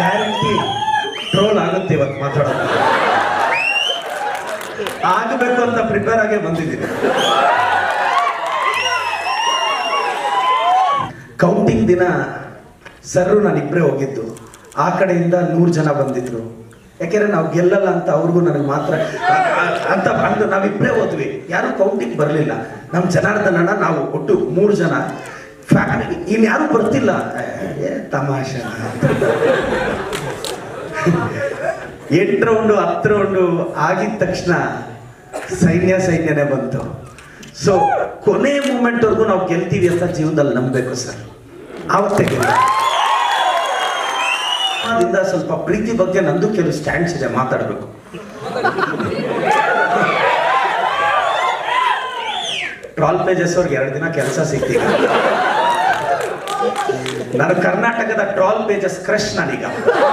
guarantee troll ಆಗುತ್ತೆ ಇವತ್ತು ಮಾತಾಡೋದು ಆಗಬೇಕು ಅಂತ ಪ್ರಿಪೇರ್ ಆಗೇ ಬಂದಿದ್ದೀನಿ ಕೌಂಟಿಂಗ್ ದಿನ ಸರ್ರು ನಾನಿಬ್ಬರೇ ಹೋಗಿದ್ದು ಆ ಕಡೆಯಿಂದ ನೂರು ಜನ ಬಂದಿದ್ರು ಯಾಕೆಂದ್ರೆ ನಾವು ಗೆಲ್ಲಲ್ಲ ಅಂತ ಅವ್ರಿಗೂ ನನಗೆ ಮಾತ್ರ ಆ- ಆ- ಅಂತ ಅಂದು ನಾವಿಬ್ಬರೇ ಹೋದ್ವಿ ಯಾರು ಕೌಂಟಿಂಗ್ ಬರಲಿಲ್ಲ ನಮ್ಮ ಜನಾರ್ದನಣ್ಣ ನಾವು ಒಟ್ಟು ಮೂರು ಜನ ಫ್ಯಾಮಿಲಿ ಇನ್ಯಾರು ಬರ್ತಿಲ್ಲ ಏ ತಮಾಷೆ ಎಂಟು ರೌಂಡು ಹತ್ತು ರೌಂಡು ಆಗಿದ ತಕ್ಷಣ ಸೈನ್ಯ ಸೈನ್ಯನೇ ಬಂತು ಸೊ ಕೊನೆ ಮೂಮೆಂಟ್ವರೆಗೂ ನಾವು ಗೆಲ್ತೀವಿ ಅಂತ ಜೀವನದಲ್ಲಿ ನಂಬಬೇಕು ಸರ್ ಆವತ್ತೇ ಗೆಲ್ಲ ಅದರಿಂದ ಸ್ವಲ್ಪ ಪ್ರೀತಿ ಬಗ್ಗೆ ನಂದು ಕೆಲವು ಸ್ಟ್ಯಾಂಡ್ಸ್ ಇದೆ ಮಾತಾಡಬೇಕು ಟ್ರಾಲ್ ಪೇಜಸ್ ಅವ್ರಿಗೆ ಎರಡು ದಿನ ಕೆಲಸ ಸಿಗ್ತಿಲ್ಲ ನಾನು ಕರ್ನಾಟಕದ ಟ್ರಾಲ್ ಪೇಜಸ್ ಕ್ರಶ್ ನಾನೀಗ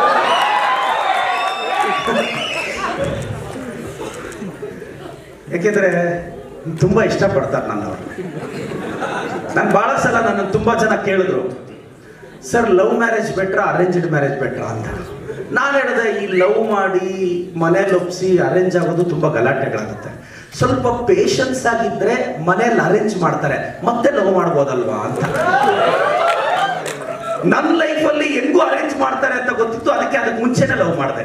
ಯಾಕೆಂದ್ರೆ ತುಂಬಾ ಇಷ್ಟಪಡ್ತಾರೆ ನನ್ನ ಅವ್ರನ್ನ ನಾನು ಬಹಳ ಸಲ ನನ್ನ ತುಂಬಾ ಜನ ಕೇಳಿದ್ರು ಸರ್ ಲವ್ ಮ್ಯಾರೇಜ್ ಬೆಟ್ರಾ ಅರೇಂಜ್ಡ್ ಮ್ಯಾರೇಜ್ ಬೆಟ್ರಾ ಅಂತ ನಾನು ಹೇಳಿದೆ ಈ ಲವ್ ಮಾಡಿ ಮನೇಲಿ ಒಪ್ಸಿ ಅರೇಂಜ್ ಆಗೋದು ತುಂಬಾ ಗಲಾಟೆಗಳಾಗುತ್ತೆ ಸ್ವಲ್ಪ ಪೇಷನ್ಸ್ ಆಗಿದ್ರೆ ಮನೇಲಿ ಅರೇಂಜ್ ಮಾಡ್ತಾರೆ ಮತ್ತೆ ಲವ್ ಮಾಡ್ಬೋದಲ್ವಾ ಅಂತ ನನ್ನ ಲೈಫಲ್ಲಿ ಹೆಂಗೂ ಅರೇಂಜ್ ಮಾಡ್ತಾರೆ ಅಂತ ಗೊತ್ತಿತ್ತು ಅದಕ್ಕೆ ಅದಕ್ಕೆ ಮುಂಚೆನೆ ಲವ್ ಮಾಡಿದೆ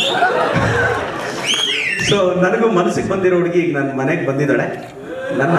ಸೊ ನನಗೂ ಮನಸ್ಸಿಗೆ ಬಂದಿರೋ ಹುಡುಗಿ ಈಗ ನನ್ನ ಮನೆಗೆ ಬಂದಿದ್ದಾಳೆ ನನ್ನ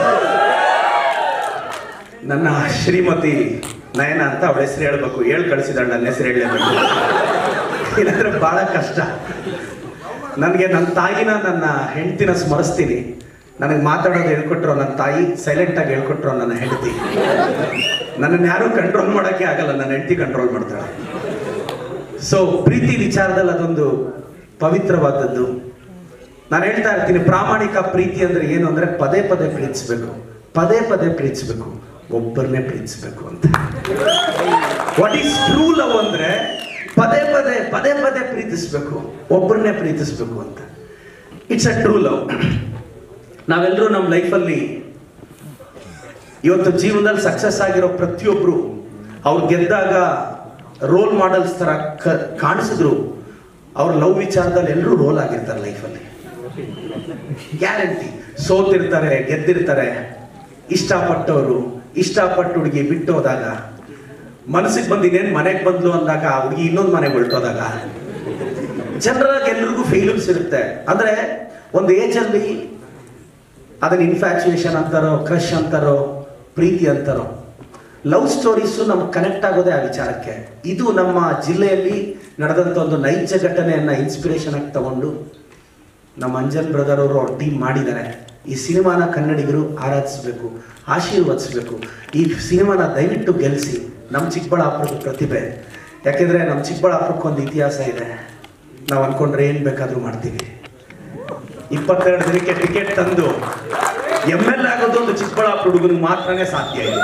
ನನ್ನ ಶ್ರೀಮತಿ ನಯನ ಅಂತ ಅವಳ ಹೆಸರು ಹೇಳ್ಬೇಕು ಹೇಳ್ ಕಳಿಸಿದಾಳೆ ನನ್ನ ಹೆಸರು ಹೇಳಲೇಬೇಕು ಇಲ್ಲಾಂದ್ರೆ ಬಹಳ ಕಷ್ಟ ನನಗೆ ನನ್ನ ತಾಯಿನ ನನ್ನ ಹೆಂಡತಿನ ಸ್ಮರಿಸ್ತೀನಿ ನನಗೆ ಮಾತಾಡೋದು ಹೇಳ್ಕೊಟ್ರು ನನ್ನ ತಾಯಿ ಸೈಲೆಂಟಾಗಿ ಹೇಳ್ಕೊಟ್ರು ನನ್ನ ಹೆಂಡತಿ ನನ್ನನ್ನು ಯಾರೂ ಕಂಟ್ರೋಲ್ ಮಾಡೋಕ್ಕೆ ಆಗಲ್ಲ ನನ್ನ ಹೆಂಡತಿ ಕಂಟ್ರೋಲ್ ಮಾಡ್ತಾಳೆ ಸೊ ಪ್ರೀತಿ ವಿಚಾರದಲ್ಲಿ ಅದೊಂದು ಪವಿತ್ರವಾದದ್ದು ನಾನು ಹೇಳ್ತಾ ಇರ್ತೀನಿ ಪ್ರಾಮಾಣಿಕ ಪ್ರೀತಿ ಅಂದ್ರೆ ಏನು ಅಂದ್ರೆ ಪದೇ ಪದೇ ಪ್ರೀತಿಸ್ಬೇಕು ಪದೇ ಪದೇ ಪ್ರೀತಿಸ್ಬೇಕು ಒಬ್ಬರನ್ನೇ ಪ್ರೀತಿಸ್ಬೇಕು ಅಂತ ವಾಟ್ ಈಸ್ ಟ್ರೂ ಲವ್ ಅಂದ್ರೆ ಪದೇ ಪದೇ ಪದೇ ಪದೇ ಪ್ರೀತಿಸ್ಬೇಕು ಒಬ್ಬರನ್ನೇ ಪ್ರೀತಿಸ್ಬೇಕು ಅಂತ ಇಟ್ಸ್ ಅ ಟ್ರೂ ಲವ್ ನಾವೆಲ್ಲರೂ ನಮ್ಮ ಲೈಫಲ್ಲಿ ಇವತ್ತು ಜೀವನದಲ್ಲಿ ಸಕ್ಸಸ್ ಆಗಿರೋ ಪ್ರತಿಯೊಬ್ರು ಅವ್ರು ಗೆದ್ದಾಗ ರೋಲ್ ಮಾಡೆಲ್ಸ್ ತರ ಕ- ಕಾಣಿಸಿದ್ರು ಅವ್ರ ಲವ್ ವಿಚಾರದಲ್ಲಿ ಎಲ್ಲರೂ ರೋಲ್ ಆಗಿರ್ತಾರೆ ಲೈಫಲ್ಲಿ ಗ್ಯಾರಂಟಿ ಸೋತಿರ್ತಾರೆ ಗೆದ್ದಿರ್ತಾರೆ ಇಷ್ಟಪಟ್ಟವರು ಇಷ್ಟಪಟ್ಟು ಹುಡುಗಿ ಬಿಟ್ಟು ಹೋದಾಗ ಮನಸ್ಸಿಗೆ ಬಂದು ಇನ್ನೇನು ಮನೆಗೆ ಬಂದ್ಲು ಅಂದಾಗ ಆ ಹುಡುಗಿ ಇನ್ನೊಂದು ಮನೆಗೆ ಹೊರಟೋದಾಗ ಜನರಾಗಿ ಎಲ್ರಿಗೂ ಫೀಲಿಂಗ್ಸ್ ಇರುತ್ತೆ ಅಂದ್ರೆ ಒಂದು ಏಜ್ ಅಲ್ಲಿ ಅದನ್ನ ಇನ್ಫ್ಯಾಚುಯೇಷನ್ ಅಂತಾರೋ ಕ್ರಶ್ ಅಂತಾರೋ ಪ್ರೀತಿ ಅಂತಾರೋ ಲವ್ ಸ್ಟೋರೀಸು ನಮ್ಗೆ ಕನೆಕ್ಟ್ ಆಗೋದೇ ಆ ವಿಚಾರಕ್ಕೆ ಇದು ನಮ್ಮ ಜಿಲ್ಲೆಯಲ್ಲಿ ನಡೆದಂಥ ಒಂದು ನೈಜ ಘಟನೆಯನ್ನ ಇನ್ಸ್ಪಿರೇಷನ್ ಆಗಿ ತಗೊಂಡು ನಮ್ಮ ಅಂಜನ್ ಬ್ರದರ್ ಅವರು ಅವ್ರ ಟೀಮ್ ಮಾಡಿದ್ದಾರೆ ಈ ಸಿನಿಮಾನ ಕನ್ನಡಿಗರು ಆರಾಧಿಸಬೇಕು ಆಶೀರ್ವದಿಸಬೇಕು ಈ ಸಿನಿಮಾನ ದಯವಿಟ್ಟು ಗೆಲ್ಲಿಸಿ ನಮ್ಮ ಚಿಕ್ಕಬಳ್ಳಾಪುರದ ಪ್ರತಿಭೆ ಯಾಕೆಂದ್ರೆ ನಮ್ಮ ಚಿಕ್ಕಬಳ್ಳಾಪುರಕ್ಕೆ ಒಂದು ಇತಿಹಾಸ ಇದೆ ನಾವು ಅನ್ಕೊಂಡ್ರೆ ಏನು ಬೇಕಾದರೂ ಮಾಡ್ತೀವಿ ಇಪ್ಪತ್ತೆರಡು ದಿನಕ್ಕೆ ಟಿಕೆಟ್ ತಂದು ಎಮ್ ಎಲ್ ಆಗೋದು ಒಂದು ಚಿಕ್ಕಬಳ್ಳಾಪುರ ಹುಡುಗನಿಗೆ ಮಾತ್ರನೇ ಸಾಧ್ಯ ಇದೆ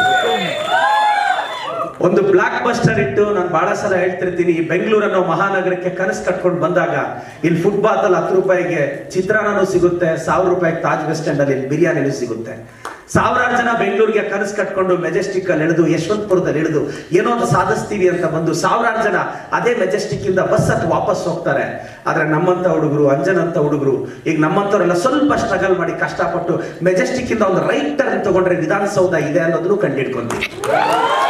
ಒಂದು ಬ್ಲಾಕ್ ಬಸ್ಟರ್ ಇಟ್ಟು ನಾನು ಬಹಳ ಸಲ ಹೇಳ್ತಿರ್ತೀನಿ ಈ ಬೆಂಗಳೂರು ಅನ್ನೋ ಮಹಾನಗರಕ್ಕೆ ಕನಸು ಕಟ್ಕೊಂಡು ಬಂದಾಗ ಇಲ್ಲಿ ಫುಟ್ಪಾತ್ ಅಲ್ಲಿ ಹತ್ತು ರೂಪಾಯಿಗೆ ಚಿತ್ರಾನ್ನನೂ ಸಿಗುತ್ತೆ ಸಾವಿರ ರೂಪಾಯಿಗೆ ತಾಜ್ ವೆಸ್ಟ್ ಸ್ಟ್ಯಾಂಡ್ ಅಲ್ಲಿ ಬಿರಿಯಾನಿನೂ ಸಿಗುತ್ತೆ ಸಾವಿರಾರು ಜನ ಬೆಂಗಳೂರಿಗೆ ಕನಸು ಕಟ್ಕೊಂಡು ಮೆಜೆಸ್ಟಿಕ್ ಅಲ್ಲಿ ಇಳಿದು ಯಶವಂತಪುರದಲ್ಲಿ ಇಳಿದು ಏನೋ ಒಂದು ಸಾಧಿಸ್ತೀವಿ ಅಂತ ಬಂದು ಸಾವಿರಾರು ಜನ ಅದೇ ಮೆಜೆಸ್ಟಿಕ್ ಇಂದ ಬಸ್ ಹತ್ತು ವಾಪಸ್ ಹೋಗ್ತಾರೆ ಆದ್ರೆ ನಮ್ಮಂತ ಹುಡುಗರು ಅಂಜನ್ ಅಂತ ಹುಡುಗರು ಈಗ ನಮ್ಮಂತವರೆಲ್ಲ ಸ್ವಲ್ಪ ಸ್ಟ್ರಗಲ್ ಮಾಡಿ ಕಷ್ಟಪಟ್ಟು ಮೆಜೆಸ್ಟಿಕ್ ಇಂದ ಒಂದು ರೈಟ್ ಟರ್ನ್ ತಗೊಂಡ್ರೆ ವಿಧಾನಸೌಧ ಇದೆ ಅನ್ನೋದನ್ನು ಕಂಡಿಡ್ಕೊಂತೀವಿ